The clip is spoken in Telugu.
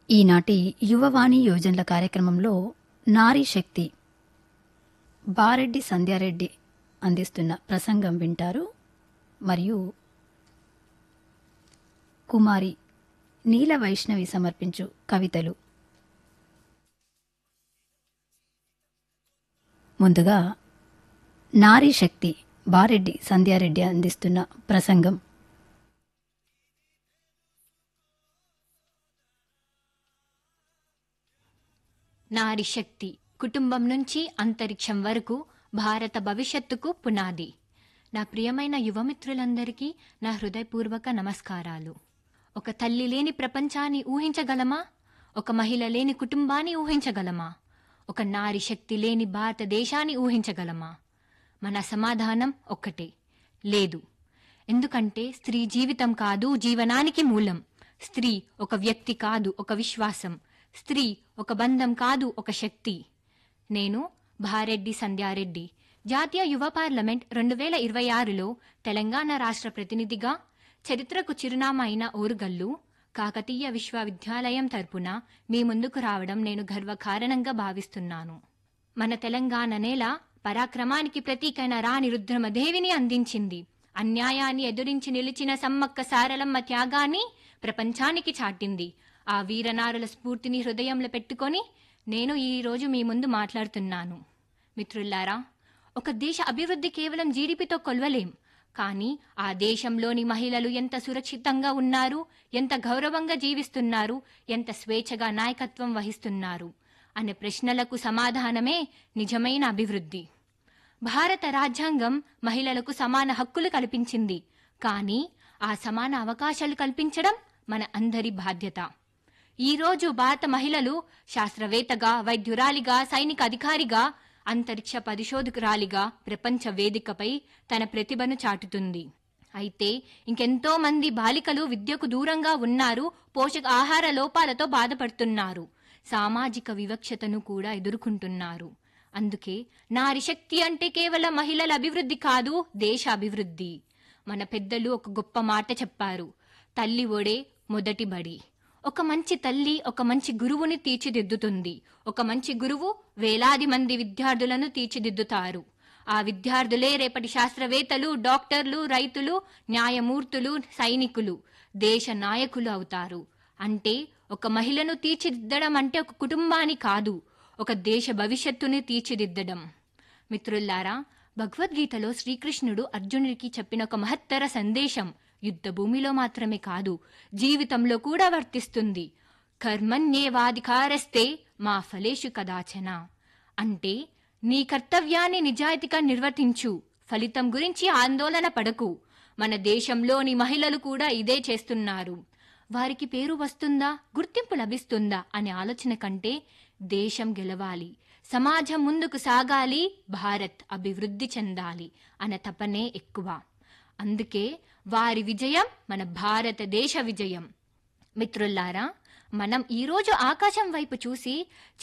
ఈనాటి యువవాణి యోజనల కార్యక్రమంలో నారీ శక్తి బారెడ్డి సంధ్యారెడ్డి అందిస్తున్న ప్రసంగం వింటారు మరియు కుమారి నీల వైష్ణవి సమర్పించు కవితలు ముందుగా నారీ శక్తి బారెడ్డి సంధ్యారెడ్డి అందిస్తున్న ప్రసంగం నారి శక్తి కుటుంబం నుంచి అంతరిక్షం వరకు భారత భవిష్యత్తుకు పునాది నా ప్రియమైన యువమిత్రులందరికీ నా హృదయపూర్వక నమస్కారాలు ఒక తల్లి లేని ప్రపంచాన్ని ఊహించగలమా ఒక మహిళ లేని కుటుంబాన్ని ఊహించగలమా ఒక నారి శక్తి లేని భారతదేశాన్ని ఊహించగలమా మన సమాధానం ఒక్కటే లేదు ఎందుకంటే స్త్రీ జీవితం కాదు జీవనానికి మూలం స్త్రీ ఒక వ్యక్తి కాదు ఒక విశ్వాసం స్త్రీ ఒక బంధం కాదు ఒక శక్తి నేను భారెడ్డి సంధ్యారెడ్డి జాతీయ యువ పార్లమెంట్ రెండు వేల ఇరవై ఆరులో తెలంగాణ రాష్ట్ర ప్రతినిధిగా చరిత్రకు చిరునామా అయిన ఓరుగల్లు కాకతీయ విశ్వవిద్యాలయం తరపున మీ ముందుకు రావడం నేను గర్వకారణంగా భావిస్తున్నాను మన తెలంగాణ నేల పరాక్రమానికి ప్రతీకైన రాణి రుద్రమదేవిని అందించింది అన్యాయాన్ని ఎదురించి నిలిచిన సమ్మక్క సారలమ్మ త్యాగాన్ని ప్రపంచానికి చాటింది ఆ వీరనారుల స్ఫూర్తిని హృదయంలో పెట్టుకొని నేను ఈ రోజు మీ ముందు మాట్లాడుతున్నాను మిత్రుల్లారా ఒక దేశ అభివృద్ధి కేవలం జీడిపితో కొలవలేం కానీ ఆ దేశంలోని మహిళలు ఎంత సురక్షితంగా ఉన్నారు ఎంత గౌరవంగా జీవిస్తున్నారు ఎంత స్వేచ్ఛగా నాయకత్వం వహిస్తున్నారు అనే ప్రశ్నలకు సమాధానమే నిజమైన అభివృద్ధి భారత రాజ్యాంగం మహిళలకు సమాన హక్కులు కల్పించింది కానీ ఆ సమాన అవకాశాలు కల్పించడం మన అందరి బాధ్యత ఈ రోజు భారత మహిళలు శాస్త్రవేత్తగా వైద్యురాలిగా సైనిక అధికారిగా అంతరిక్ష పరిశోధకురాలిగా ప్రపంచ వేదికపై తన ప్రతిభను చాటుతుంది అయితే ఇంకెంతో మంది బాలికలు విద్యకు దూరంగా ఉన్నారు పోషక ఆహార లోపాలతో బాధపడుతున్నారు సామాజిక వివక్షతను కూడా ఎదుర్కొంటున్నారు అందుకే నారి శక్తి అంటే కేవలం మహిళల అభివృద్ధి కాదు దేశ అభివృద్ధి మన పెద్దలు ఒక గొప్ప మాట చెప్పారు తల్లి ఒడే మొదటి బడి ఒక మంచి తల్లి ఒక మంచి గురువుని తీర్చిదిద్దుతుంది ఒక మంచి గురువు వేలాది మంది విద్యార్థులను తీర్చిదిద్దుతారు ఆ విద్యార్థులే రేపటి శాస్త్రవేత్తలు డాక్టర్లు రైతులు న్యాయమూర్తులు సైనికులు దేశ నాయకులు అవుతారు అంటే ఒక మహిళను తీర్చిదిద్దడం అంటే ఒక కుటుంబాన్ని కాదు ఒక దేశ భవిష్యత్తుని తీర్చిదిద్దడం మిత్రుల్లారా భగవద్గీతలో శ్రీకృష్ణుడు అర్జునుడికి చెప్పిన ఒక మహత్తర సందేశం యుద్ధ భూమిలో మాత్రమే కాదు జీవితంలో కూడా వర్తిస్తుంది కర్మణ్యేవాధికారస్తే మా ఫలేషు కదాచన అంటే నీ కర్తవ్యాన్ని నిజాయితీగా నిర్వర్తించు ఫలితం గురించి ఆందోళన పడకు మన దేశంలోని మహిళలు కూడా ఇదే చేస్తున్నారు వారికి పేరు వస్తుందా గుర్తింపు లభిస్తుందా అనే ఆలోచన కంటే దేశం గెలవాలి సమాజం ముందుకు సాగాలి భారత్ అభివృద్ధి చెందాలి అన్న తపనే ఎక్కువ అందుకే వారి విజయం మన భారతదేశ విజయం మిత్రుల్లారా మనం ఈరోజు ఆకాశం వైపు చూసి